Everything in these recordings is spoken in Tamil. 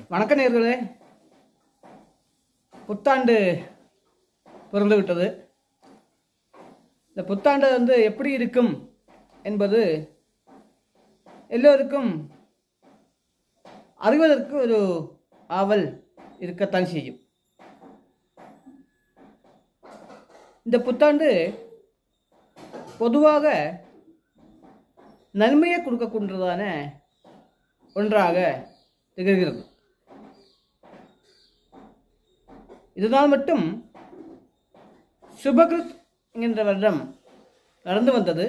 வணக்க நேர்களே புத்தாண்டு பிறந்து விட்டது இந்த புத்தாண்டு வந்து எப்படி இருக்கும் என்பது எல்லோருக்கும் அறிவதற்கு ஒரு ஆவல் இருக்கத்தான் செய்யும் இந்த புத்தாண்டு பொதுவாக நன்மையை கொடுக்கக்கூடியதான ஒன்றாக திகழ்கிறது இதுதான் மட்டும் சுபகிருத் என்கின்ற வருடம் நடந்து வந்தது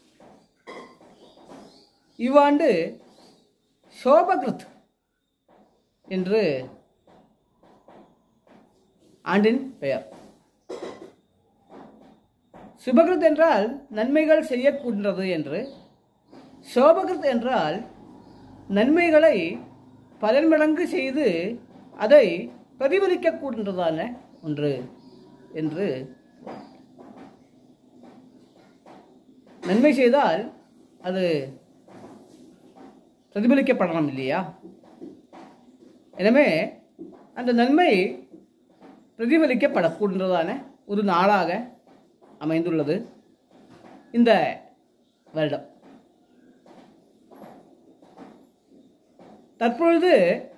இவ்வாண்டு சோபகிருத் என்று ஆண்டின் பெயர் சுபகிருத் என்றால் நன்மைகள் செய்யக்கூடாது என்று சோபகிருத் என்றால் நன்மைகளை பலன்மடங்கு செய்து அதை பிரதிபலிக்கக்கூடதான ஒன்று என்று நன்மை செய்தால் அது பிரதிபலிக்கப்படலாம் இல்லையா எனவே அந்த நன்மை பிரதிபலிக்கப்படக்கூடதான ஒரு நாளாக அமைந்துள்ளது இந்த வருடம் தற்பொழுது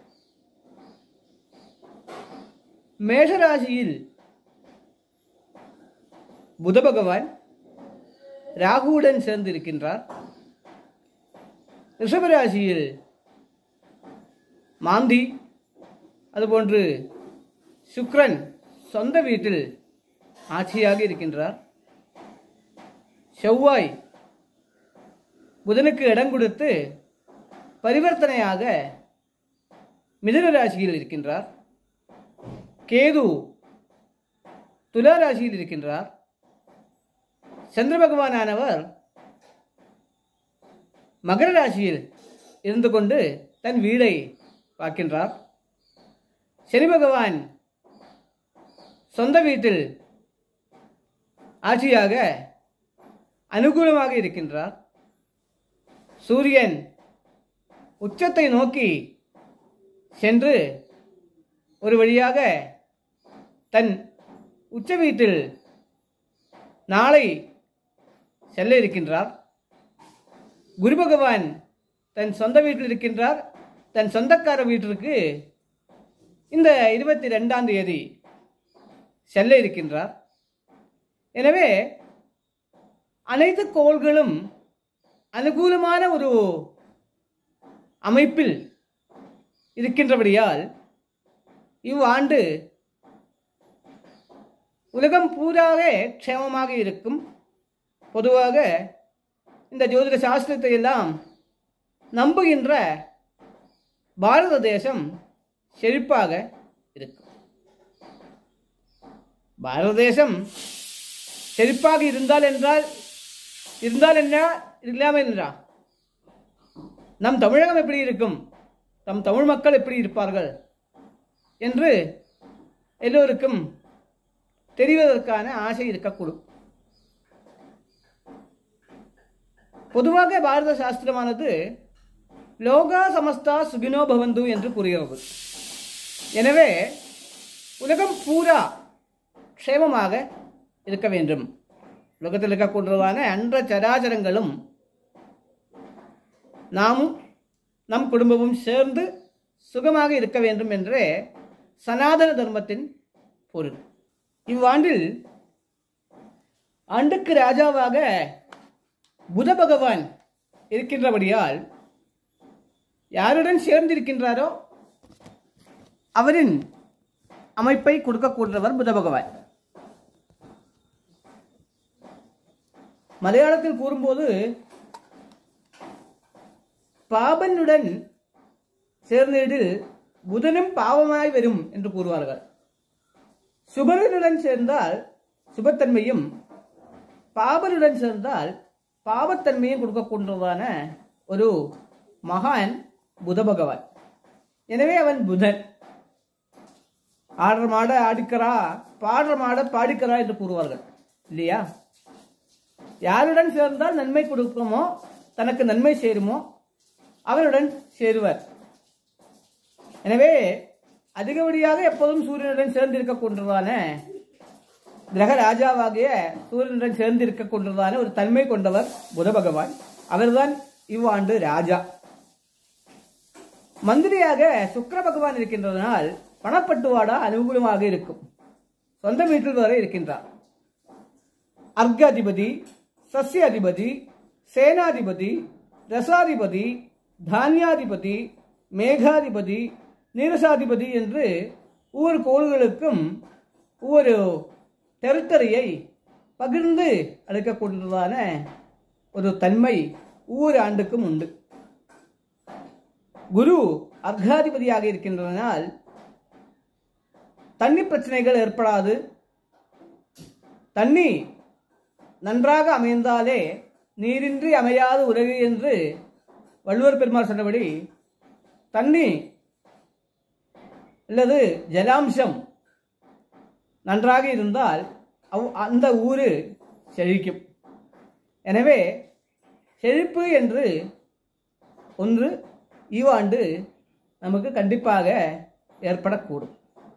மேஷராசியில் புத பகவான் ராகுவுடன் சேர்ந்து இருக்கின்றார் ரிஷபராசியில் மாந்தி அதுபோன்று சுக்ரன் சொந்த வீட்டில் ஆட்சியாக இருக்கின்றார் செவ்வாய் புதனுக்கு இடம் கொடுத்து பரிவர்த்தனையாக மிதுன ராசியில் இருக்கின்றார் கேது துலா ராசியில் இருக்கின்றார் சந்திர பகவானானவர் மகர ராசியில் இருந்து கொண்டு தன் வீடை பார்க்கின்றார் சனி பகவான் சொந்த வீட்டில் ஆட்சியாக அனுகூலமாக இருக்கின்றார் சூரியன் உச்சத்தை நோக்கி சென்று ஒரு வழியாக தன் உச்ச வீட்டில் நாளை செல்ல இருக்கின்றார் குரு பகவான் தன் சொந்த வீட்டில் இருக்கின்றார் தன் சொந்தக்கார வீட்டிற்கு இந்த இருபத்தி ரெண்டாம் தேதி செல்ல இருக்கின்றார் எனவே அனைத்து கோள்களும் அனுகூலமான ஒரு அமைப்பில் இருக்கின்றபடியால் இவ்வாண்டு உலகம் பூராக க்ஷேமமாக இருக்கும் பொதுவாக இந்த ஜோதிட சாஸ்திரத்தை எல்லாம் நம்புகின்ற பாரத தேசம் செழிப்பாக இருக்கும் பாரத தேசம் செழிப்பாக இருந்தால் என்றால் இருந்தால் என்ன இல்லாமல் என்றா நம் தமிழகம் எப்படி இருக்கும் நம் தமிழ் மக்கள் எப்படி இருப்பார்கள் என்று எல்லோருக்கும் தெரிவதற்கான ஆசை இருக்கக்கூடும் பொதுவாக பாரத சாஸ்திரமானது லோகா சமஸ்தா சுகினோ பவந்து என்று கூறுகிறது எனவே உலகம் பூரா க்ஷேமமாக இருக்க வேண்டும் உலகத்தில் இருக்கக்கூடியதான அன்ற சராச்சரங்களும் நாமும் நம் குடும்பமும் சேர்ந்து சுகமாக இருக்க வேண்டும் என்றே சனாதன தர்மத்தின் பொருள் இவ்வாண்டில் ஆண்டுக்கு ராஜாவாக புத பகவான் இருக்கின்றபடியால் யாருடன் சேர்ந்திருக்கின்றாரோ அவரின் அமைப்பை கொடுக்கக்கூடியவர் புத பகவான் மலையாளத்தில் கூறும்போது பாபனுடன் சேர்ந்தீடில் புதனும் பாவமாய் வரும் என்று கூறுவார்கள் சுபனுடன் சேர்ந்தால் சுபத்தன்மையும் பாபனுடன் சேர்ந்தால் பாவத்தன்மையும் கொடுக்கக்கூடியதான ஒரு மகான் புத பகவான் எனவே அவன் புதன் ஆடுற மாட ஆடிக்கிறா பாடுற மாட பாடிக்கிறா என்று கூறுவார்கள் இல்லையா யாருடன் சேர்ந்தால் நன்மை கொடுக்குமோ தனக்கு நன்மை சேருமோ அவருடன் சேருவர் எனவே அதிகப்படியாக எப்போதும் சூரியனுடன் சேர்ந்திருக்க கொண்டதான கிரக ராஜாவாகிய சூரியனுடன் சேர்ந்திருக்க கொண்டதான ஒரு தன்மை கொண்டவர் புத பகவான் அவர்தான் இவ்வாண்டு ராஜா மந்திரியாக சுக்கிர பகவான் இருக்கின்றதனால் பணப்பட்டுவாடா அனுகூலமாக இருக்கும் சொந்த வீட்டில் வரை இருக்கின்றார் அர்க்க அதிபதி சஸ்ய அதிபதி சேனாதிபதி ரசாதிபதி தானியாதிபதி மேகாதிபதி நீரசாதிபதி என்று ஒவ்வொரு கோள்களுக்கும் ஒவ்வொரு டெரிட்டரியை பகிர்ந்து அளிக்கக்கூடியதான ஒரு தன்மை ஒவ்வொரு ஆண்டுக்கும் உண்டு குரு அர்க்காதிபதியாக இருக்கின்றதனால் தண்ணி பிரச்சனைகள் ஏற்படாது தண்ணி நன்றாக அமைந்தாலே நீரின்றி அமையாத உலகு என்று வள்ளுவர் பெருமாள் சொன்னபடி தண்ணி அல்லது ஜலாம்சம் நன்றாக இருந்தால் அவ் அந்த ஊர் செழிக்கும் எனவே செழிப்பு என்று ஒன்று ஈவாண்டு நமக்கு கண்டிப்பாக ஏற்படக்கூடும்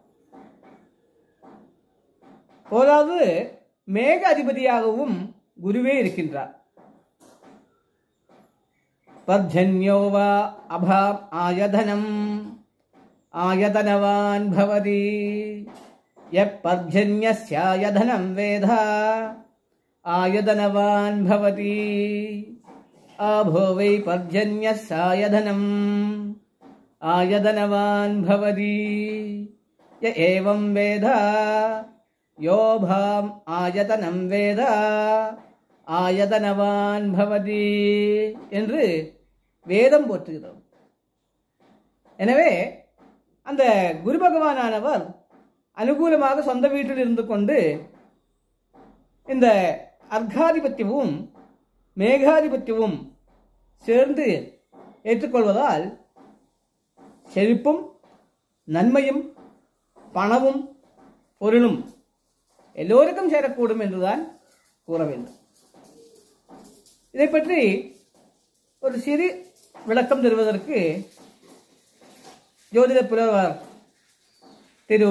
போதாது மேக அதிபதியாகவும் குருவே இருக்கின்றார் பர்ஜன்யோ வா அபாம் ஆயதனம் ஆயதனவான் பவதி எப்பர்ஜன்யஸ்யாயதனம் வேத ஆயதனவான் பவதி ஆபோ வை பர்ஜன்யஸ்யாயதனம் ஆயதனவான் பவதி ய ஏவம் வேத யோபாம் ஆயதனம் வேத ஆயதனவான் பவதி என்று வேதம் போற்றுகிறோம் எனவே அந்த குரு பகவானானவர் அனுகூலமாக சொந்த வீட்டில் இருந்து கொண்டு இந்த அர்க்காதிபத்தியமும் மேகாதிபத்தியமும் சேர்ந்து ஏற்றுக்கொள்வதால் செழிப்பும் நன்மையும் பணமும் பொருளும் எல்லோருக்கும் சேரக்கூடும் என்றுதான் கூற வேண்டும் இதை பற்றி ஒரு சிறு விளக்கம் தருவதற்கு ஜோதிட புலவர் திரு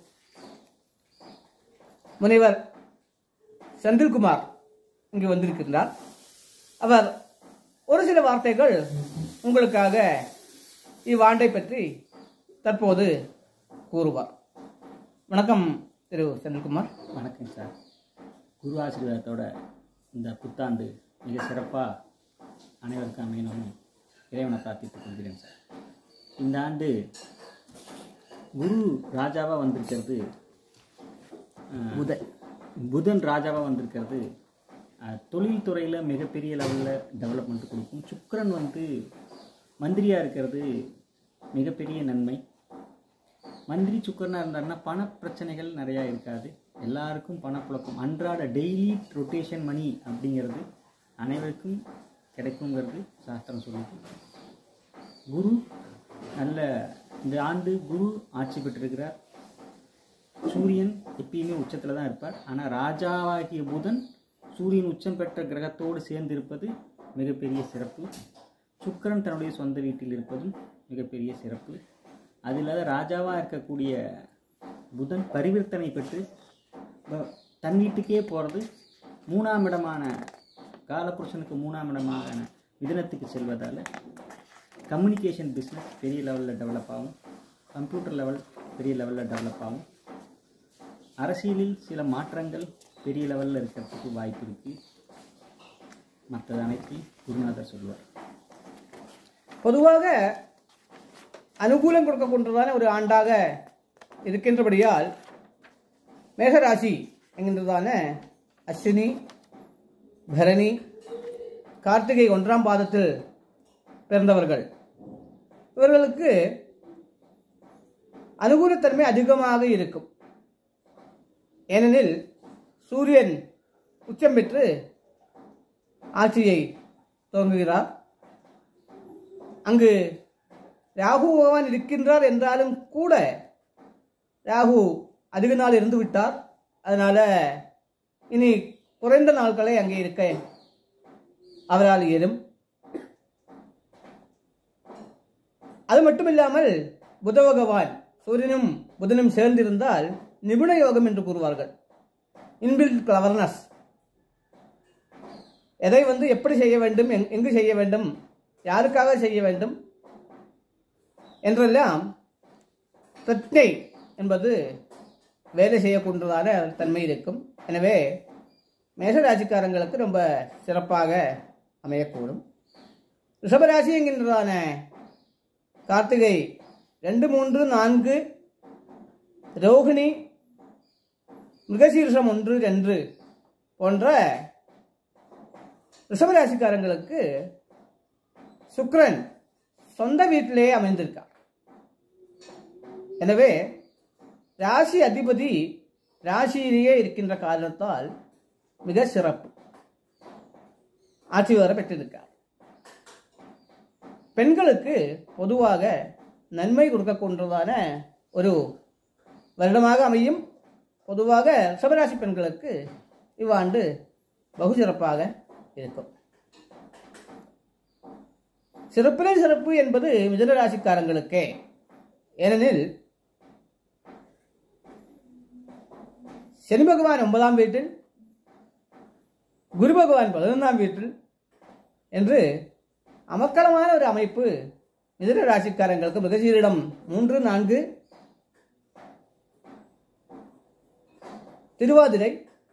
முனைவர் செந்தில்குமார் இங்கு வந்திருக்கின்றார் அவர் ஒரு சில வார்த்தைகள் உங்களுக்காக இவ்வாண்டை பற்றி தற்போது கூறுவார் வணக்கம் திரு செந்தில்குமார் வணக்கம் சார் குரு ஆசீர்வாதத்தோட இந்த புத்தாண்டு மிக சிறப்பாக அனைவருக்கும் அமையணும்னு இறைவனை பிரார்த்தித்துக் கொள்கிறேன் சார் இந்த ஆண்டு குரு ராஜாவாக வந்திருக்கிறது அஹ், புதன் புதன் ராஜாவாக வந்திருக்கிறது அஹ், தொழில்துறையில் மிகப்பெரிய லெவலில் டெவலப்மெண்ட் கொடுக்கும் சுக்கிரன் வந்து மந்திரியாக இருக்கிறது மிகப்பெரிய நன்மை மந்திரி சுக்கரனாக இருந்தாருன்னா பண பிரச்சனைகள் நிறையா இருக்காது எல்லாருக்கும் பணப்புழக்கம் அன்றாட டெய்லி ரொட்டேஷன் மணி அப்படிங்கிறது அனைவருக்கும் கிடைக்குங்கிறது சாஸ்திரம் சொல்லுது குரு நல்ல இந்த ஆண்டு குரு ஆட்சி பெற்றிருக்கிறார் சூரியன் எப்பயுமே உச்சத்தில் தான் இருப்பார் ஆனால் ராஜாவாகிய புதன் சூரியன் உச்சம் பெற்ற கிரகத்தோடு சேர்ந்து இருப்பது மிகப்பெரிய சிறப்பு சுக்கிரன் தன்னுடைய சொந்த வீட்டில் இருப்பதும் மிகப்பெரிய சிறப்பு அது இல்லாத ராஜாவாக இருக்கக்கூடிய புதன் பரிவர்த்தனை பெற்று ப- தன் வீட்டுக்கே போகிறது மூணாம் இடமான காலபுருஷனுக்கு மூணாம் இடமான மிதனத்துக்கு செல்வதால் கம்யூனிகேஷன் பிஸ்னஸ் பெரிய லெவலில் டெவலப் ஆகும் கம்ப்யூட்டர் லெவல் பெரிய லெவலில் டெவலப் ஆகும் அரசியலில் சில மாற்றங்கள் பெரிய லெவலில் இருக்கிறதுக்கு வாய்ப்பு இருக்குது மற்றது அனைத்தையும் குருநாதர் சொல்லுவார் பொதுவாக அனுகூலம் கொடுக்கக்கூடியதான ஒரு ஆண்டாக இருக்கின்றபடியால் மேகராசி என்கின்றதான அஸ்வினி பரணி கார்த்திகை ஒன்றாம் பாதத்தில் பிறந்தவர்கள் இவர்களுக்கு அனுகூலத்தன்மை அதிகமாக இருக்கும் ஏனெனில் சூரியன் உச்சம் பெற்று ஆட்சியை துவங்குகிறார் அங்கு ராகு பகவான் இருக்கின்றார் என்றாலும் கூட ராகு அதிக நாள் இருந்து விட்டார் அதனால இனி குறைந்த நாட்களை அங்கே இருக்க அவரால் இயலும் அது மட்டுமில்லாமல் புத பகவான் சூரியனும் புதனும் சேர்ந்திருந்தால் நிபுண யோகம் என்று கூறுவார்கள் இன்பில்ட் கிளவர்னஸ் எதை வந்து எப்படி செய்ய வேண்டும் எங்- எங்கு செய்ய வேண்டும் யாருக்காக செய்ய வேண்டும் என்றெல்லாம் பிரத்னை என்பது வேலை செய்யக்கூடியதான தன்மை இருக்கும் எனவே மேஷராசிக்காரங்களுக்கு ரொம்ப சிறப்பாக அமையக்கூடும் ரிஷபராசி என்கின்றதான கார்த்திகை ரெண்டு மூன்று நான்கு ரோகிணி மிருகசீர்ஷம் ஒன்று ரெண்டு போன்ற ரிஷபராசிக்காரங்களுக்கு சுக்கிரன் சொந்த வீட்டிலே அமைந்திருக்கார் எனவே ராசி அதிபதி ராசியிலேயே இருக்கின்ற காரணத்தால் மிக சிறப்பு ஆட்சி வர பெற்றிருக்கார் பெண்களுக்கு பொதுவாக நன்மை கொடுக்கக்கூடியதான ஒரு வருடமாக அமையும் பொதுவாக ரிஷபராசி பெண்களுக்கு இவ்வாண்டு பகு சிறப்பாக இருக்கும் சிறப்பிலே சிறப்பு என்பது மிதுன ராசிக்காரங்களுக்கே ஏனெனில் சனி பகவான் ஒன்பதாம் வீட்டில் குரு பகவான் பதினொன்றாம் வீட்டில் என்று அமக்கலமான ஒரு அமைப்பு மிதுன ராசிக்காரங்களுக்கு மிகச்சீரிடம் மூன்று நான்கு திருவாதிரை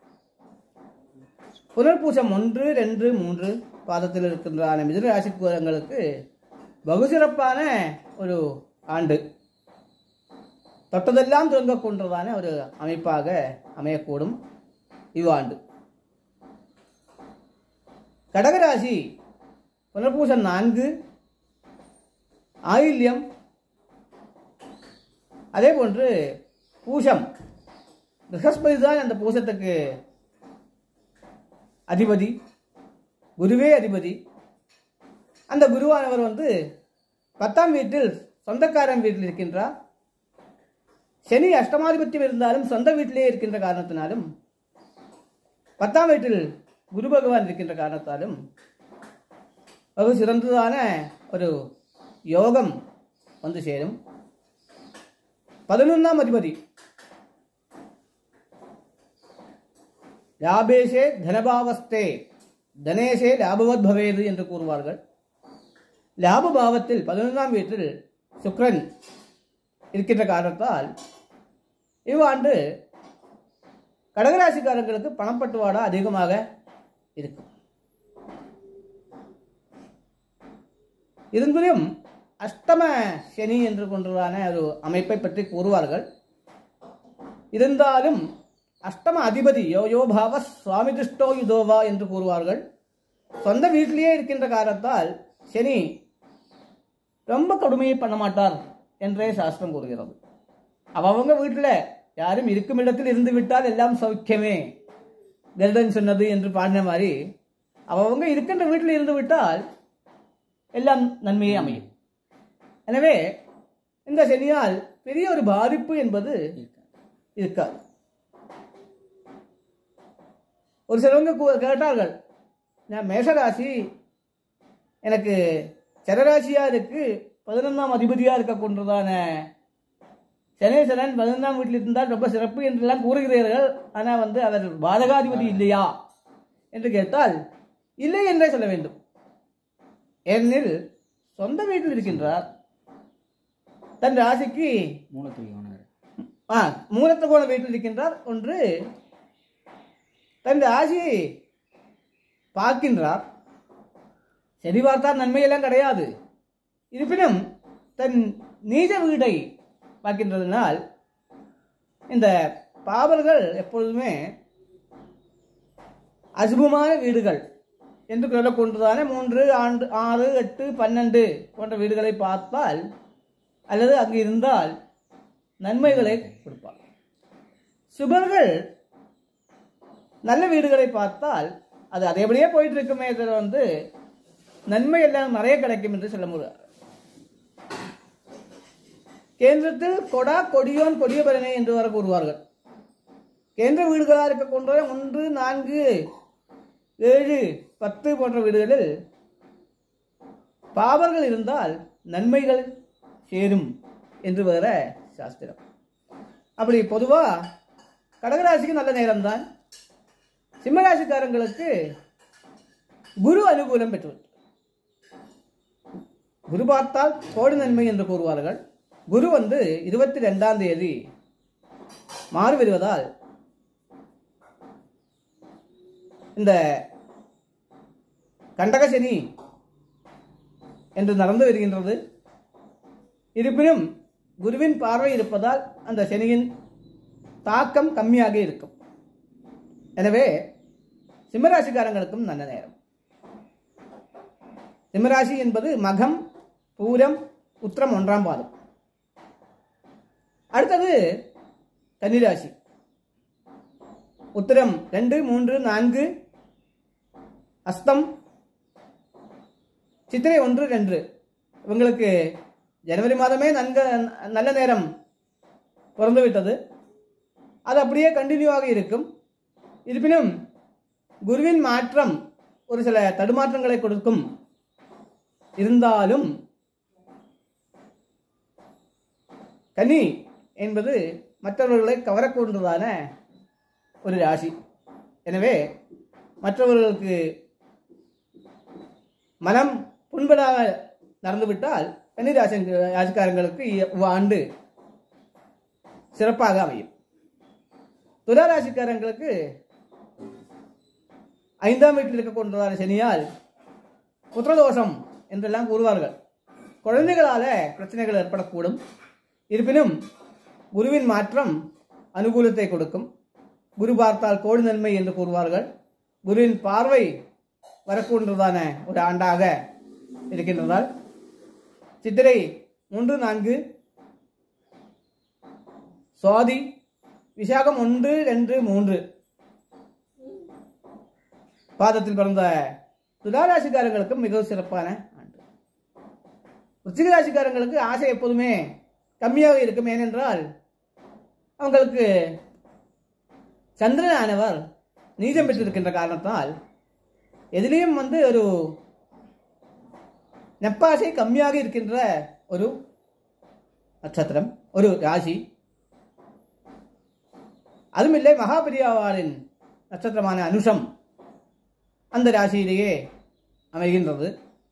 புனர்பூசம் ஒன்று ரெண்டு மூன்று பாதத்தில் இருக்கின்றான மிதுன ராசிக்காரங்களுக்கு பகு சிறப்பான ஒரு ஆண்டு தொட்டதெல்லாம் துவங்கக்கொண்டதான ஒரு அமைப்பாக அமையக்கூடும் இவ்வாண்டு கடகராசி புனர்பூசம் நான்கு ஆயில்யம் அதே போன்று பூசம் ரிஹஸ்பதி தான் அந்த பூசத்துக்கு அதிபதி குருவே அதிபதி அந்த குருவானவர் வந்து பத்தாம் வீட்டில் சொந்தக்காரன் வீட்டில் இருக்கின்றார் சனி அஷ்டமாதிபத்தியம் இருந்தாலும் சொந்த வீட்டிலே இருக்கின்ற காரணத்தினாலும் பத்தாம் வீட்டில் குரு பகவான் இருக்கின்ற காரணத்தாலும் வெகு சிறந்ததான ஒரு யோகம் வந்து சேரும் பதினொன்றாம் அதிபதி லாபேஷே தனபாவஸ்தே தனேஷே லாபவத் பவேது என்று கூறுவார்கள் லாப பாவத்தில் பதினொன்றாம் வீட்டில் சுக்கிரன் இருக்கின்ற காரணத்தால் இவ்வாண்டு கடகராசிக்காரர்களுக்கு பணப்பட்டுவாடா அதிகமாக இருக்கும் இருந்தும் அஷ்டம சனி என்று கொண்டுள்ளதான ஒரு அமைப்பை பற்றி கூறுவார்கள் இருந்தாலும் அஷ்டம அதிபதி யோ யோ பாவ சுவாமி திருஷ்டோ யுதோவா என்று கூறுவார்கள் சொந்த வீட்டிலேயே இருக்கின்ற காரணத்தால் சனி ரொம்ப கொடுமையை பண்ண மாட்டார் என்றே சாஸ்திரம் கூறுகிறது அவங்க வீட்டில் யாரும் இருக்கும் இடத்தில் இருந்து விட்டால் எல்லாம் சௌக்கியமே கருடன் சொன்னது என்று பாடின மாதிரி அவங்க இருக்கின்ற வீட்டில் இருந்து விட்டால் எல்லாம் நன்மையே அமையும் எனவே இந்த சனியால் பெரிய ஒரு பாதிப்பு என்பது இருக்காது ஒரு சிலவங்க கூ- கேட்டார்கள் நான் மேஷராசி எனக்கு சரராசியா இருக்கு பதினொன்றாம் அதிபதியா இருக்க கொண்டதான சனேஸ்வரன் பதினொன்றாம் வீட்டில் இருந்தால் ரொம்ப சிறப்பு என்றெல்லாம் கூறுகிறீர்கள் ஆனால் வந்து அவர் பாதகாதிபதி இல்லையா என்று கேட்டால் இல்லை என்றே சொல்ல வேண்டும் ஏனெனில் சொந்த வீட்டில் இருக்கின்றார் தன் ராசிக்கு மூலத்திரிகோணர் ஆ மூலத்தகோண வீட்டில் இருக்கின்றார் ஒன்று தன் ராசியை பார்க்கின்றார் சரி பார்த்தால் நன்மையெல்லாம் கிடையாது இருப்பினும் தன் நீஜ வீடை பார்க்கின்றதுனால் இந்த பாவர்கள் எப்பொழுதுமே அசுபமான வீடுகள் என்று சொல்லக்கொண்டதான மூன்று ஆண்டு ஆறு எட்டு பன்னெண்டு போன்ற வீடுகளை பார்த்தால் அல்லது அங்கு இருந்தால் நன்மைகளை கொடுப்பார் சுபர்கள் நல்ல வீடுகளை பார்த்தால் அது அதேபடியே போயிட்டு இருக்குமே தவிர வந்து நன்மை எல்லாம் நிறைய கிடைக்கும் என்று சொல்ல முடியாது கேந்திரத்தில் கொடா கொடியோன் கொடியபரனே என்று வர கூறுவார்கள் கேந்திர வீடுகளாக இருக்க கொண்ட ஒன்று நான்கு ஏழு பத்து போன்ற வீடுகளில் பாவர்கள் இருந்தால் நன்மைகள் சேரும் என்று வேற சாஸ்திரம் அப்படி பொதுவா கடகராசிக்கு நல்ல நேரம்தான் சிம்மராசிக்காரங்களுக்கு குரு அனுகூலம் பெற்று குரு பார்த்தால் கோடி நன்மை என்று கூறுவார்கள் குரு வந்து இருபத்தி ரெண்டாம் தேதி மாறி வருவதால் இந்த கண்டகசனி என்று நடந்து வருகின்றது இருப்பினும் குருவின் பார்வை இருப்பதால் அந்த சனியின் தாக்கம் கம்மியாக இருக்கும் எனவே சிம்மராசிக்காரங்களுக்கும் நல்ல நேரம் சிம்மராசி என்பது மகம் பூரம் உத்திரம் ஒன்றாம் பாதம் அடுத்தது கன்னிராசி உத்திரம் ரெண்டு மூன்று நான்கு அஸ்தம் சித்திரை ஒன்று ரெண்டு இவங்களுக்கு ஜனவரி மாதமே நன்க நல்ல நேரம் பிறந்து விட்டது அது அப்படியே கண்டினியூவாக இருக்கும் இருப்பினும் குருவின் மாற்றம் ஒரு சில தடுமாற்றங்களை கொடுக்கும் இருந்தாலும் கன்னி என்பது மற்றவர்களை கவரக்கூடுதலான ஒரு ராசி எனவே மற்றவர்களுக்கு மனம் புண்படாக நடந்துவிட்டால் கன்னிராசி ராசிக்காரங்களுக்கு இவ்வாண்டு சிறப்பாக அமையும் துலா ராசிக்காரங்களுக்கு ஐந்தாம் வீட்டில் இருக்கக்கூடியதான சனியால் புத்திரதோஷம் என்றெல்லாம் கூறுவார்கள் குழந்தைகளால பிரச்சனைகள் ஏற்படக்கூடும் இருப்பினும் குருவின் மாற்றம் அனுகூலத்தை கொடுக்கும் குரு பார்த்தால் கோடி நன்மை என்று கூறுவார்கள் குருவின் பார்வை வரக்கூன்றதான ஒரு ஆண்டாக இருக்கின்றதால் சித்திரை மூன்று நான்கு சுவாதி விசாகம் ஒன்று ரெண்டு மூன்று பாதத்தில் பிறந்த துலாராசிக்காரங்களுக்கு மிகவும் சிறப்பான ஆண்டு விருச்சிக ராசிக்காரங்களுக்கு ஆசை எப்போதுமே கம்மியாக இருக்கும் ஏனென்றால் அவங்களுக்கு சந்திரனானவர் நீச்சம் பெற்றிருக்கின்ற காரணத்தால் எதிலையும் வந்து ஒரு நெப்பாசை கம்மியாக இருக்கின்ற ஒரு நட்சத்திரம் ஒரு ராசி அதுமில்லை மகாபெரியாவாரின் நட்சத்திரமான அனுஷம் அந்த ராசியிலேயே அமைகின்றது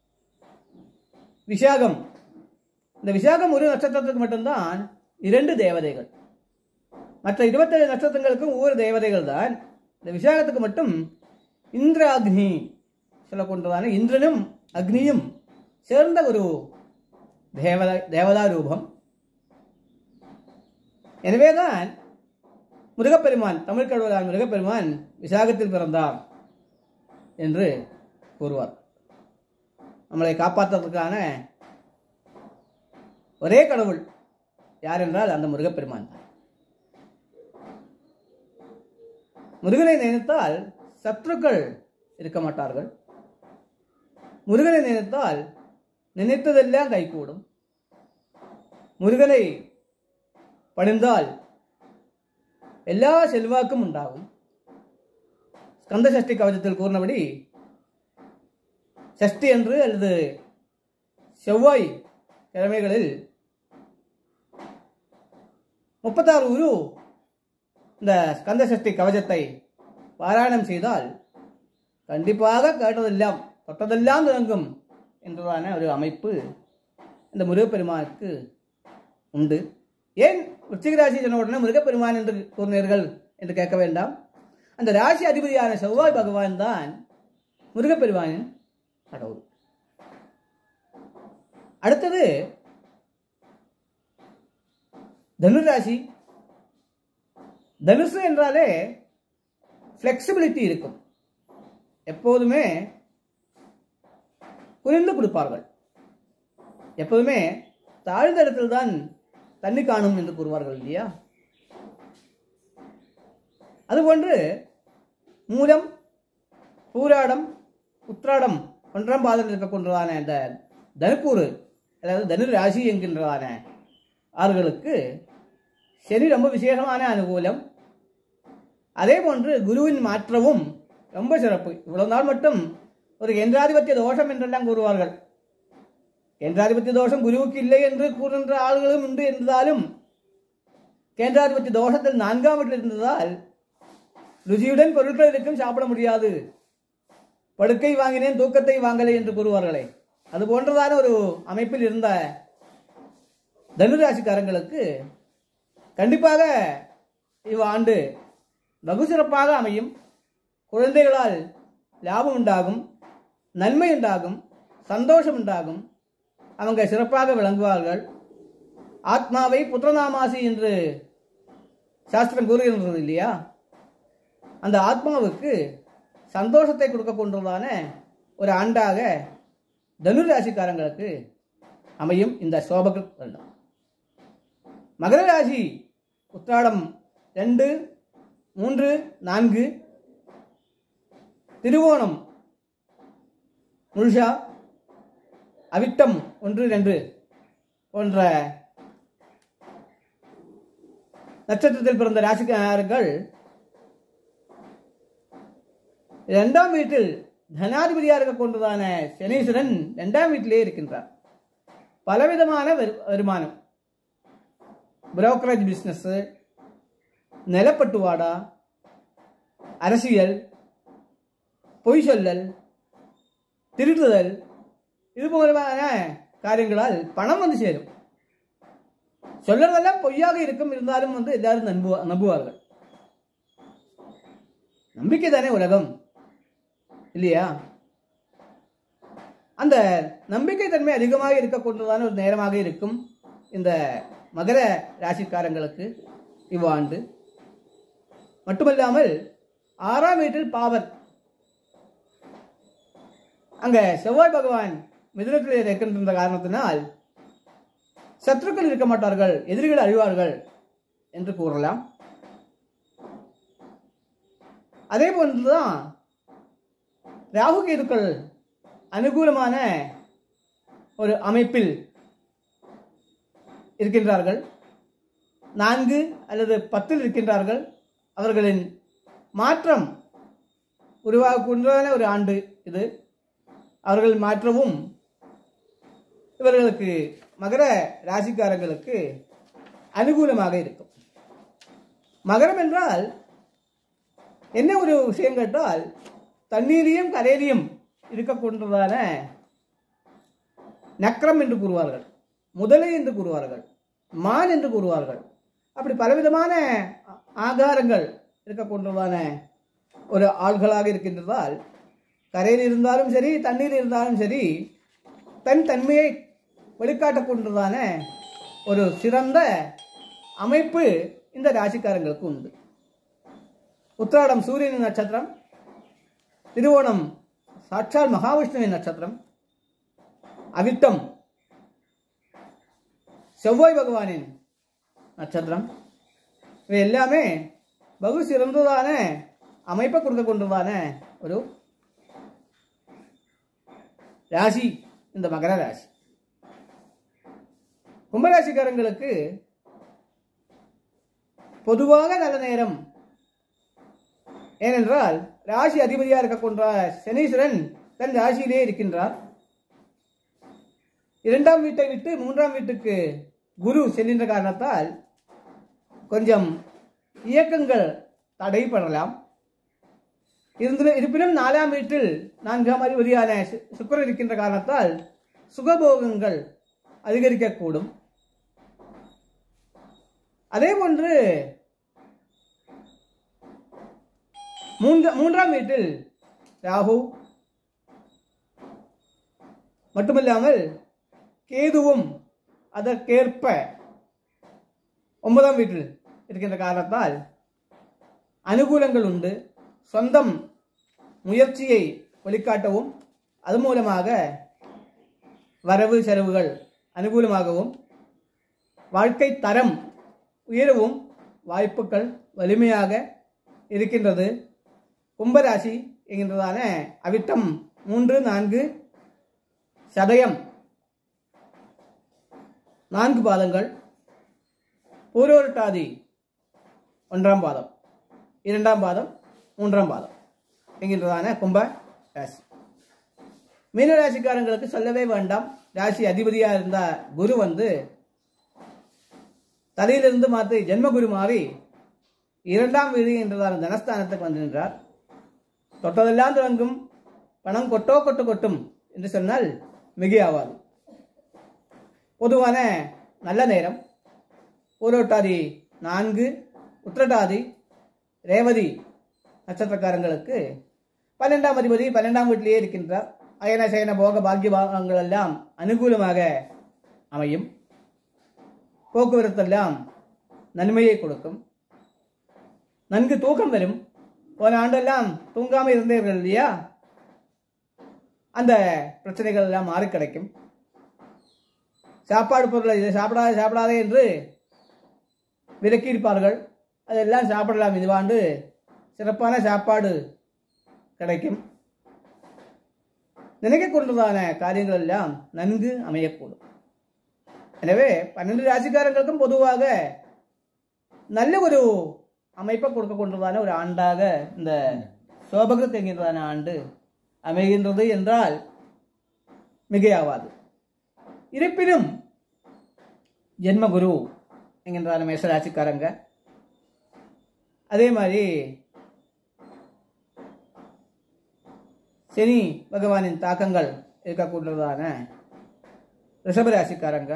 விசாகம் இந்த விசாகம் ஒரு நட்சத்திரத்துக்கு மட்டும்தான் இரண்டு தேவதைகள் மற்ற இருபத்தேழு நட்சத்திரங்களுக்கும் ஒவ்வொரு தேவதைகள் தான் இந்த விசாகத்துக்கு மட்டும் இந்திர அக்னி சொல்லக்கொண்டதான இந்திரனும் அக்னியும் சேர்ந்த ஒரு தேவதா தேவதா ரூபம் எனவேதான் முருகப்பெருமான் தமிழ் கடவுளான முருகப்பெருமான் விசாகத்தில் பிறந்தார் என்று கூறுவார் நம்மளை காப்பாற்றுவதற்கான ஒரே கடவுள் யார் என்றால் அந்த முருகப்பெருமான் தான் முருகனை நினைத்தால் சத்துருக்கள் இருக்க மாட்டார்கள் முருகனை நினைத்தால் நினைத்ததெல்லாம் கைகூடும் முருகனை பணிந்தால் எல்லா செல்வாக்கும் உண்டாகும் ஸ்கந்த சஷ்டி கவசத்தில் கூறினபடி சஷ்டி என்று அல்லது செவ்வாய் கிழமைகளில் முப்பத்தாறு உரு இந்த ஸ்கந்த சஷ்டி கவசத்தை பாராயணம் செய்தால் கண்டிப்பாக கேட்டதெல்லாம் தொட்டதெல்லாம் தொடங்கும் என்றதான ஒரு அமைப்பு இந்த முருகப்பெருமானுக்கு உண்டு ஏன் விருச்சிக ராசி சொன்ன உடனே முருகப்பெருமான் என்று கூறினீர்கள் என்று கேட்க வேண்டாம் அந்த ராசி அதிபதியான செவ்வாய் பகவான் தான் முருகப்பெருமானின் கடவுள் அடுத்தது தனுராசி தனுசு என்றாலே ஃப்ளெக்சிபிலிட்டி இருக்கும் எப்போதுமே குனிந்து கொடுப்பார்கள் எப்போதுமே தாழ்ந்த இடத்தில் தான் தண்ணி காணும் என்று கூறுவார்கள் இல்லையா அதுபோன்று மூலம் பூராடம் உத்ராடம் ஒன்றாம் பாதத்தில் இருக்கக்கூடியதான இந்த தனுக்கூறு அதாவது தனு ராசி என்கின்றதான ஆறுகளுக்கு சனி ரொம்ப விசேஷமான அனுகூலம் அதே போன்று குருவின் மாற்றமும் ரொம்ப சிறப்பு இவ்வளவு நாள் மட்டும் ஒரு கேந்திராதிபத்திய தோஷம் என்றெல்லாம் கூறுவார்கள் கேந்திராதிபத்திய தோஷம் குருவுக்கு இல்லை என்று கூறுகின்ற ஆள்களும் உண்டு என்றாலும் கேந்திராதிபத்திய தோஷத்தில் நான்காம் வீட்டில் இருந்ததால் ருசியுடன் பொருட்கள் இருக்கும் சாப்பிட முடியாது படுக்கை வாங்கினேன் தூக்கத்தை வாங்கலை என்று கூறுவார்களே அது போன்றதான ஒரு அமைப்பில் இருந்த தனுராசிக்காரங்களுக்கு கண்டிப்பாக இவ்வாண்டு வெகு சிறப்பாக அமையும் குழந்தைகளால் லாபம் உண்டாகும் நன்மை உண்டாகும் சந்தோஷம் உண்டாகும் அவங்க சிறப்பாக விளங்குவார்கள் ஆத்மாவை புத்திரநாமாசி என்று சாஸ்திரம் கூறுகின்றது இல்லையா அந்த ஆத்மாவுக்கு சந்தோஷத்தை கொடுக்க கொண்டதான ஒரு ஆண்டாக தனுர் ராசிக்காரங்களுக்கு அமையும் இந்த சோபக வருடம் மகர ராசி உத்திராடம் ரெண்டு மூன்று நான்கு திருவோணம் முழுஷா அவிட்டம் ஒன்று ரெண்டு போன்ற நட்சத்திரத்தில் பிறந்த ராசிக்காரர்கள் இரண்டாம் வீட்டில் தனாதிபதியாக இருக்க கொண்டதான சனீஸ்வரன் இரண்டாம் வீட்டிலே இருக்கின்றார் பலவிதமான வரு- வருமானம் புரோக்கரேஜ் பிஸ்னஸ் நிலப்பட்டுவாடா அரசியல் பொய் சொல்லல் திருடுதல் இது போன்றமான காரியங்களால் பணம் வந்து சேரும் சொல்றதெல்லாம் பொய்யாக இருக்கும் இருந்தாலும் வந்து எல்லாரும் நம்புவா நம்புவார்கள் நம்பிக்கை தானே உலகம் இல்லையா அந்த நம்பிக்கை தன்மை அதிகமாக இருக்கக்கூடியதான ஒரு நேரமாக இருக்கும் இந்த மகர ராசிக்காரங்களுக்கு இவ்வாண்டு மட்டுமல்லாமல் ஆறாம் வீட்டில் பாவர் அங்க செவ்வாய் பகவான் மிதுனத்தில் இருக்கின்ற காரணத்தினால் சத்துருக்கள் இருக்க மாட்டார்கள் எதிரிகள் அழிவார்கள் என்று கூறலாம் அதே போன்றுதான் ராகு கேதுக்கள் அனுகூலமான ஒரு அமைப்பில் இருக்கின்றார்கள் நான்கு அல்லது பத்தில் இருக்கின்றார்கள் அவர்களின் மாற்றம் உருவாகக்கூடியதான ஒரு ஆண்டு இது அவர்கள் மாற்றவும் இவர்களுக்கு மகர ராசிக்காரர்களுக்கு அனுகூலமாக இருக்கும் மகரம் என்றால் என்ன ஒரு விஷயம் கேட்டால் தண்ணீரியும் கரையிலையும் இருக்கக்கூடியதான நக்கரம் என்று கூறுவார்கள் முதலை என்று கூறுவார்கள் மான் என்று கூறுவார்கள் அப்படி பலவிதமான ஆ- ஆகாரங்கள் இருக்கக்கூடியதான ஒரு ஆள்களாக இருக்கின்றதால் கரையில் இருந்தாலும் சரி தண்ணீர் இருந்தாலும் சரி தன் தன்மையை வெளிக்காட்டக்கூடியதான ஒரு சிறந்த அமைப்பு இந்த ராசிக்காரங்களுக்கு உண்டு உத்திராடம் சூரியனின் நட்சத்திரம் திருவோணம் சாட்சால் மகாவிஷ்ணுவின் நட்சத்திரம் அவிட்டம் செவ்வாய் பகவானின் நட்சத்திரம் இவை எல்லாமே பகு சிறந்ததான அமைப்பை கொடுக்க கொண்டதான ஒரு ராசி இந்த மகர ராசி கும்பராசிக்காரங்களுக்கு பொதுவாக நல்ல நேரம் ஏனென்றால் ராசி அதிபதியாக இருக்க கொண்ட சனீஸ்வரன் தன் ராசியிலே இருக்கின்றார் இரண்டாம் வீட்டை விட்டு மூன்றாம் வீட்டுக்கு குரு செல்கின்ற காரணத்தால் கொஞ்சம் இயக்கங்கள் தடைப்படலாம் இருந்து இருப்பினும் நாலாம் வீட்டில் நான்காம் அதிபதியான சு- சுக்கிரன் இருக்கின்ற காரணத்தால் சுகபோகங்கள் அதிகரிக்கக்கூடும் அதே போன்று மூன்ற மூன்றாம் வீட்டில் ராகு மட்டுமில்லாமல் கேதுவும் அதற்கேற்ப ஒன்பதாம் வீட்டில் இருக்கின்ற காரணத்தால் அனுகூலங்கள் உண்டு சொந்தம் முயற்சியை வெளிக்காட்டவும் அது மூலமாக வரவு செலவுகள் அனுகூலமாகவும் வாழ்க்கை தரம் உயரவும் வாய்ப்புகள் வலிமையாக இருக்கின்றது கும்பராசி என்கின்றதான அவிட்டம் மூன்று நான்கு சதயம் நான்கு பாதங்கள் பூரோட்டாதி ஒன்றாம் பாதம் இரண்டாம் பாதம் மூன்றாம் பாதம் என்கின்றதான கும்ப ராசி மீனராசிக்காரங்களுக்கு சொல்லவே வேண்டாம் ராசி அதிபதியா இருந்த குரு வந்து தலையிலிருந்து மாற்றி ஜென்மகுரு மாறி இரண்டாம் வீடு என்றதான தனஸ்தானத்துக்கு வந்து நின்றார் தொட்டதெல்லாம் தொடங்கும் பணம் கொட்டோ கொட்டு கொட்டும் என்று சொன்னால் மிகையாவாது பொதுவான நல்ல நேரம் பூரோட்டாதி நான்கு உத்திரட்டாதி ரேவதி நட்சத்திரக்காரங்களுக்கு பன்னெண்டாம் அதிபதி பன்னெண்டாம் வீட்டிலேயே இருக்கின்றார் அயன சயன போக பாக்கிய பாகங்கள் எல்லாம் அனுகூலமாக அமையும் போக்குவரத்தெல்லாம் நன்மையை கொடுக்கும் நன்கு தூக்கம் வரும் போன ஆண்டெல்லாம் தூங்காமல் இருந்தீர்கள் இல்லையா அந்த பிரச்சனைகள் எல்லாம் மாறி கிடைக்கும் சாப்பாடு பொருளை இதை சாப்பிடாதே சாப்பிடாதே என்று விலக்கி இருப்பார்கள் அதெல்லாம் சாப்பிடலாம் இதுவாண்டு சிறப்பான சாப்பாடு கிடைக்கும் நினைக்கக்கூடியதான காரியங்கள் எல்லாம் நன்கு அமையக்கூடும் எனவே பன்னெண்டு ராசிக்காரங்களுக்கும் பொதுவாக நல்ல ஒரு அமைப்பை கொடுக்க கொண்டதான ஒரு ஆண்டாக இந்த சோபகிருத் என்கின்றதான ஆண்டு அமைகின்றது என்றால் மிகையாவாது இருப்பினும் ஜென்மகுரு என்கின்றதான மேஷராசிக்காரங்க அதே மாதிரி சனி பகவானின் தாக்கங்கள் இருக்கக்கூடியதான ரிஷபராசிக்காரங்க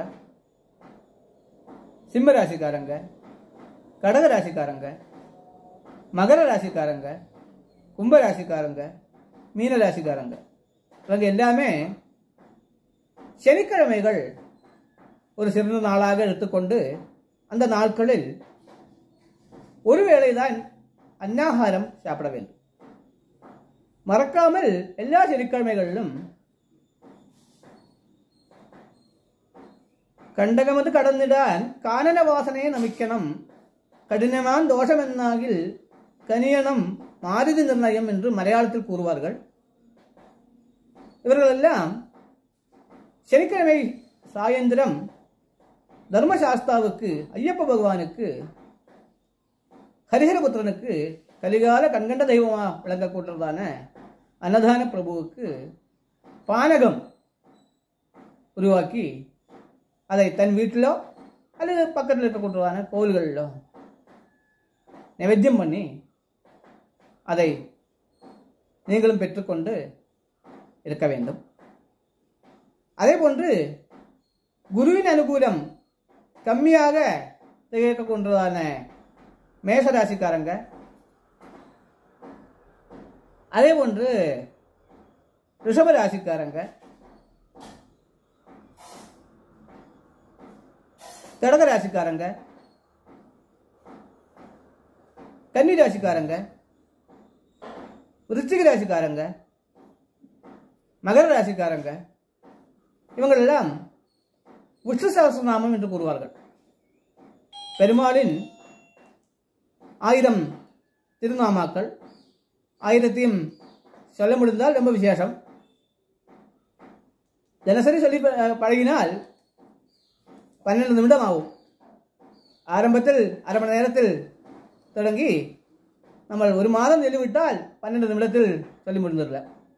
சிம்ம ராசிக்காரங்க கடக ராசிக்காரங்க மகர ராசிக்காரங்க கும்ப ராசிக்காரங்க மீன ராசிக்காரங்க இவங்க எல்லாமே சனிக்கிழமைகள் ஒரு சிறந்த நாளாக எடுத்துக்கொண்டு அந்த நாட்களில் ஒருவேளை தான் அன்னாகாரம் சாப்பிட வேண்டும் மறக்காமல் எல்லா சனிக்கிழமைகளிலும் കണ്ടകമത് കടന്നിടാൻ കാനന വാസനയെ നമിക്കണം കഠിനമാൻ ദോഷമെന്നാകിൽ കനിയണം മാരുതി നിർണയം என்று மலையாளத்தில் கூறுவார்கள் இவர்களெல்லாம் சனிக்கிழமை சாயந்திரம் தர்மசாஸ்தாவுக்கு ஐயப்ப பகவானுக்கு ஹரிஹரபுத்திரனுக்கு கலிகால கண்கண்ட தெய்வமா விளங்கக்கூடியதான அன்னதான பிரபுவுக்கு பானகம் உருவாக்கி அதை தன் வீட்டிலோ அல்லது பக்கத்தில் இருக்கக்கூடியதான கோவில்களிலோ நைவேத்தியம் பண்ணி அதை நீங்களும் பெற்றுக்கொண்டு இருக்க வேண்டும் அதே போன்று குருவின் அனுகூலம் கம்மியாக திகழக்கூடியதான மேசராசிக்காரங்க அதே போன்று ரிஷப ராசிக்காரங்க கடக ராசிக்காரங்க கன்னி ராசிக்காரங்க விருச்சிக ராசிக்காரங்க மகர ராசிக்காரங்க இவங்களெல்லாம் விஷ்ணு சகசிரநாமம் என்று கூறுவார்கள் பெருமாளின் ஆயிரம் திருநாமாக்கள் ஆயிரத்தையும் சொல்ல முடிந்தால் ரொம்ப விசேஷம் தினசரி சொல்லி ப- பழகினால் பன்னெண்டு நிமிடம் ஆகும் ஆரம்பத்தில் அரை மணி நேரத்தில் தொடங்கி நம்ம ஒரு மாதம் சொல்லிவிட்டால் பன்னெண்டு நிமிடத்தில் சொல்லி முடிந்துடல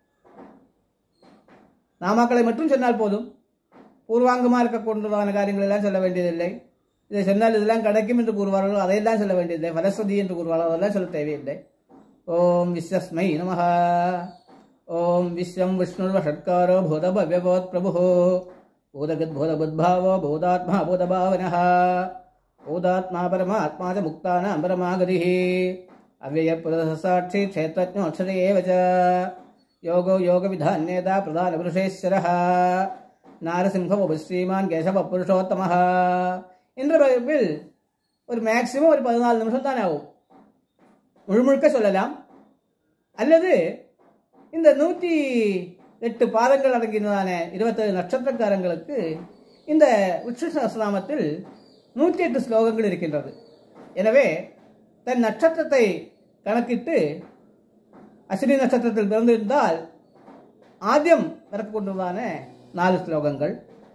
நாமாக்களை மட்டும் சொன்னால் போதும் பூர்வாங்கமாக இருக்கக்கூடியதான காரியங்கள் எல்லாம் சொல்ல வேண்டியதில்லை இதை சொன்னால் இதெல்லாம் கிடைக்கும் என்று கூறுவார்கள் அதையெல்லாம் சொல்ல வேண்டியதில்லை வனஸ்வதி என்று கூறுவார்கள் அதெல்லாம் சொல்ல தேவையில்லை ஓம் விஸ்வஸ்மை நமः ஓம் விஸ்வம் விஷ்ணுர்வ ஷட்காரோ பூத பவ்யபோத் பிரபு பூதகத்பூதபுத்பாவோ பூதாத்மா பூதபாவனः பூதாத்மா பரமாத்மா ச முக்தானாம் பரமாகதிः அவ்வயப்புரசாட்சி க்ஷேத்ரஜ்ஞோட்சத ஏவ ச யோகோ யோகவிதான்யேதா பிரதானபுருஷேஸ்வரः நாரசிம்ஹ ஸ்ரீமான் கேசவ புருஷோத்தமः என்ற வகுப்பில் ஒரு மேக்சிமம் ஒரு பதினாலு நிமிஷம் தான் ஆகும் முழுமுழுக்க சொல்லலாம் அல்லது இந்த நூற்றி எட்டு பாதங்கள் அடங்கினதான இருபத்தேழு நட்சத்திரக்காரங்களுக்கு இந்த விஷ்ணு சஹஸ்ரநாமத்தில் நூற்றி எட்டு ஸ்லோகங்கள் இருக்கின்றது எனவே தன் நட்சத்திரத்தை கணக்கிட்டு அஸ்வினி நட்சத்திரத்தில் பிறந்திருந்தால் ஆദ്യം வரக்கூடியதான நாலு ஸ்லோகங்கள்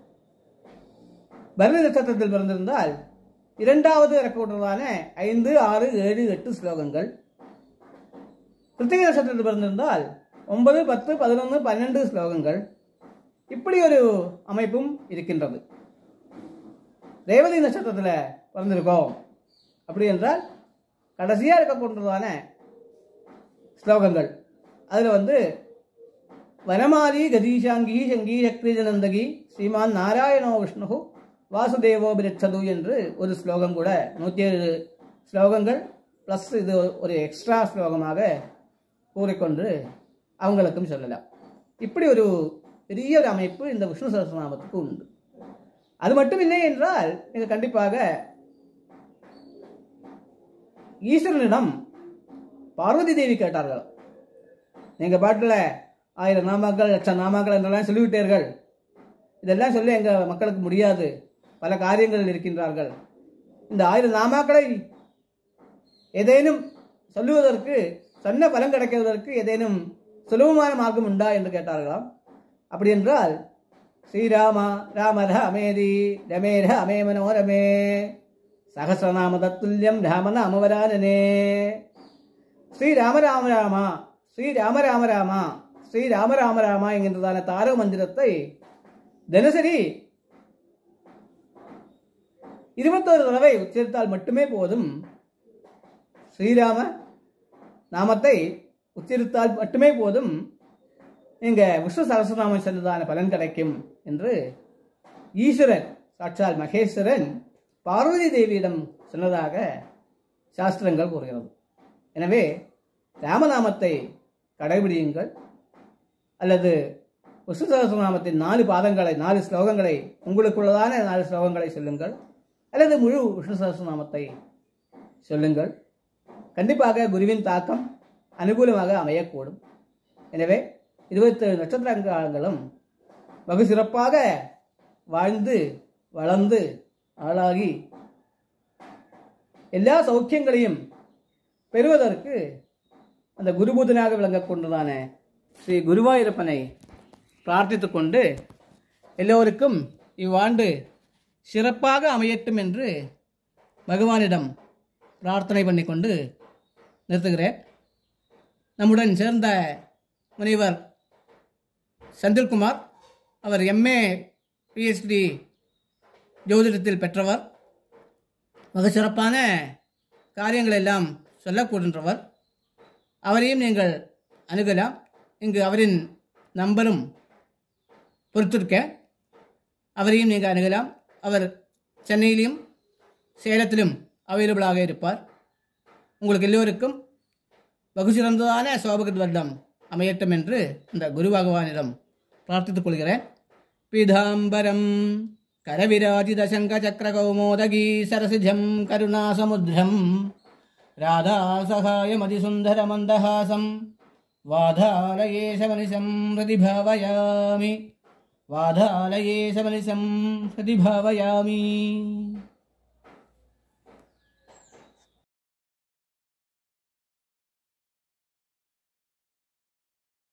பரணி நட்சத்திரத்தில் பிறந்திருந்தால் இரண்டாவது இறக்கக்கூடியதான ஐந்து ஆறு ஏழு எட்டு ஸ்லோகங்கள் கிருத்திகை நட்சத்திரத்தில் பிறந்திருந்தால் ஒன்பது பத்து பதினொன்று பன்னெண்டு ஸ்லோகங்கள் இப்படி ஒரு அமைப்பும் இருக்கின்றது ரேவதி நட்சத்திரத்தில் பிறந்திருக்கோம் அப்படி என்றால் கடைசியாக இருக்கக்கூடியதான ஸ்லோகங்கள் அதில் வந்து வனமாலி கதீஷாங்கி சங்கி சக்திஜனந்தகி ஸ்ரீமான் நாராயணோ விஷ்ணு வாசுதேவோ பிரச்சது என்று ஒரு ஸ்லோகம் கூட நூற்றி ஏழு ஸ்லோகங்கள் ப்ளஸ் இது ஒரு எக்ஸ்ட்ரா ஸ்லோகமாக கூறிக்கொண்டு அவங்களுக்கும் சொல்லலாம் இப்படி ஒரு பெரிய ஒரு அமைப்பு இந்த விஷ்ணு சகஸ்ரநாமத்துக்கு உண்டு அது மட்டும் இல்லை என்றால் நீங்கள் கண்டிப்பாக ஈஸ்வரனிடம் பார்வதி தேவி கேட்டார்கள் எங்கள் பாட்டில் ஆயிரம் நாமாக்கள் லட்சம் நாமாக்கள் என்றெல்லாம் சொல்லிவிட்டீர்கள் இதெல்லாம் சொல்லி எங்கள் மக்களுக்கு முடியாது பல காரியங்கள் இருக்கின்றார்கள் இந்த ஆயிரம் நாமாக்களை ஏதேனும் சொல்லுவதற்கு சொன்ன பலன் கிடைக்கிறதற்கு ஏதேனும் சுலபமான மார்க்கம் உண்டா என்று கேட்டார்களாம் அப்படி என்றால் ஸ்ரீராமா ராம ராமேதி ரமே ராமே மனோரமே சகசிரநாம தத்துல்யம் ராமன அமவரானனே ஸ்ரீ ராம ராம ராமா ஸ்ரீ ராம ராம ராமா ஸ்ரீ ராம ராம ராமா என்கின்றதான தாரக மந்திரத்தை தினசரி இருபத்தோரு தடவை உச்சரித்தால் மட்டுமே போதும் ஸ்ரீராம நாமத்தை உச்சரித்தால் மட்டுமே போதும் இங்க விஷ்ணு சகசிரநாமம் சென்றதான பலன் கிடைக்கும் என்று ஈஸ்வரன் சாட்சால் மகேஸ்வரன் பார்வதி தேவியிடம் சொன்னதாக சாஸ்திரங்கள் கூறுகிறது எனவே ராமநாமத்தை கடைபிடியுங்கள் அல்லது விஷ்ணு சகசிரநாமத்தின் நாலு பாதங்களை நாலு ஸ்லோகங்களை உங்களுக்குள்ளதான நாலு ஸ்லோகங்களை சொல்லுங்கள் அல்லது முழு விஷ்ணு சகசிரநாமத்தை சொல்லுங்கள் கண்டிப்பாக குருவின் தாக்கம் அனுகூலமாக அமையக்கூடும் எனவே இருபத்தேழு நட்சத்திரங்களும் வெகு சிறப்பாக வாழ்ந்து வளர்ந்து ஆளாகி எல்லா சௌக்கியங்களையும் பெறுவதற்கு அந்த குருபூதனாக விளங்கக்கொண்டதான ஸ்ரீ குருவாயூரப்பனை பிரார்த்தித்துக் கொண்டு எல்லோருக்கும் இவ்வாண்டு சிறப்பாக அமையட்டும் என்று பகவானிடம் பிரார்த்தனை பண்ணிக்கொண்டு நிறுத்துகிறேன் நம்முடன் சேர்ந்த முனைவர் செந்தில்குமார் அவர் எம்ஏ பிஹெச்டி ஜோதிடத்தில் பெற்றவர் மிக சிறப்பான காரியங்கள் எல்லாம் சொல்லக்கூடுன்றவர் அவரையும் நீங்கள் அணுகலாம் இங்கு அவரின் நம்பரும் பொறுத்திருக்க அவரையும் நீங்கள் அணுகலாம் அவர் சென்னையிலும் சேலத்திலும் அவைலபிளாக இருப்பார் உங்களுக்கு எல்லோருக்கும் வெகு சிறந்ததான சோபகத் வருடம் அமையட்டும் என்று இந்த குரு பகவானிடம் பிரார்த்தித்துக் கொள்கிறேன் பீதாம்பரம் கரவிராஜித சங்க சக்கர கௌமோதகி சரசிஜம் கருணாசமுத்திரம் ராதா சகாய மதிசுந்தர மந்தஹாசம் வாதாலயே சமனிசம் பிரதிபாவயாமி வாதாலயே சமனிசம் பிரதிபாவயாமி